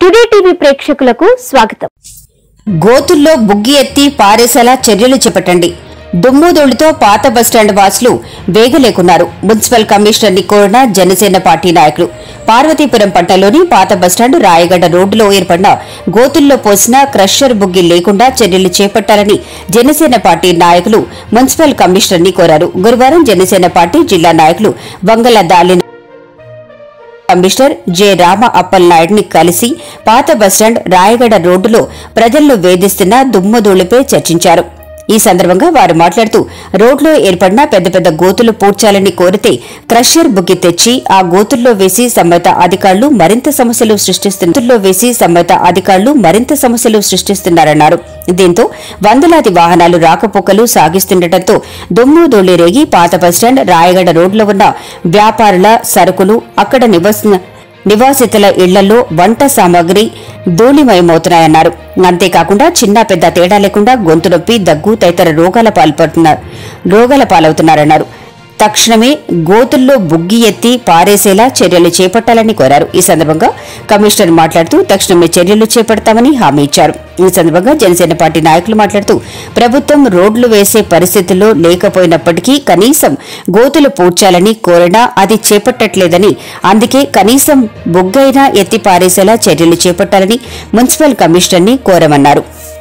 today TV ప్రేక్షకులకు స్వాగతం గోతుల్లో బుగ్గి ఎత్తి పారేసేలా చర్యలు చేపట్టండి దుమ్ముదోళ్లతో పాత బస్టాండ్ వాసులు వేగలేకున్నారు మున్సిపల్ కమిషనర్ ని కోరిన జనసేన పార్టీ నాయకులు పార్వతీపురం పట్టణంలోని పాత బస్టాండ్ రాయగడ్డ రోడ్డులో ఏర్పడిన గోతుల్లో పోసిన క్రషర్ బుగ్గి లేకుండా చర్యలు చేపట్టాలని జనసేన పార్టీ నాయకులు మున్సిపల్ కమిషనర్ ని కోరారు గురువారం జనసేన పార్టీ జిల్లా నాయకులు వంగల దాలిన కమిషనర్ జె రామ అప్పల్ నాయుడిని కలిసి పాత బస్టాండ్ రాయగడ రోడ్డులో ప్రజలను వేధిస్తున్న దుమ్మధూళిపై చర్చించారు ఈ సందర్భంగా వారు మాట్లాడుతూ రోడ్లో ఏర్పడిన పెద్ద పెద్ద గోతులు పూడ్చాలని కోరితే క్రషర్ బుగ్గి తెచ్చి ఆ గోతుల్లో వేసి సంబంధిత అధికారులు మరింత సమస్యలు సృష్టిస్తున్నలో వేసి సంబంధిత అధికారులు మరింత సమస్యలు సృష్టిస్తున్నారన్నారు దీంతో వందలాది వాహనాలు రాకపోకలు సాగిస్తుండటంతో దుమ్ము ధూళి రేగి పాత బస్టాండ్ రాయగడ రోడ్లో ఉన్న వ్యాపారుల సరుకులు అక్కడ నివసిన నివాసితుల ఇళ్లలో వంట సామాగ్రి ధూళిమయమవుతున్నాయన్నారు అంతేకాకుండా చిన్న పెద్ద తేడా లేకుండా గొంతు నొప్పి దగ్గు తదితర రోగాల పాల్పడుతున్నారు రోగాల పాలవుతున్నారన్నారు తక్షణమే గోతుల్లో బుగ్గి ఎత్తి పారేసేలా చర్యలు చేపట్టాలని కోరారు ఈ సందర్భంగా కమిషనర్ మాట్లాడుతూ తక్షణమే చర్యలు చేపడతామని హామీ ఇచ్చారు ఈ సందర్భంగా జనసేన పార్టీ నాయకులు మాట్లాడుతూ ప్రభుత్వం రోడ్లు వేసే పరిస్థితుల్లో లేకపోయినప్పటికీ కనీసం గోతులు పూడ్చాలని కోరినా అది చేపట్టట్లేదని అందుకే కనీసం బుగ్గైనా ఎత్తి పారేసేలా చర్యలు చేపట్టాలని మున్సిపల్ కమిషనర్ ని కోరమన్నారు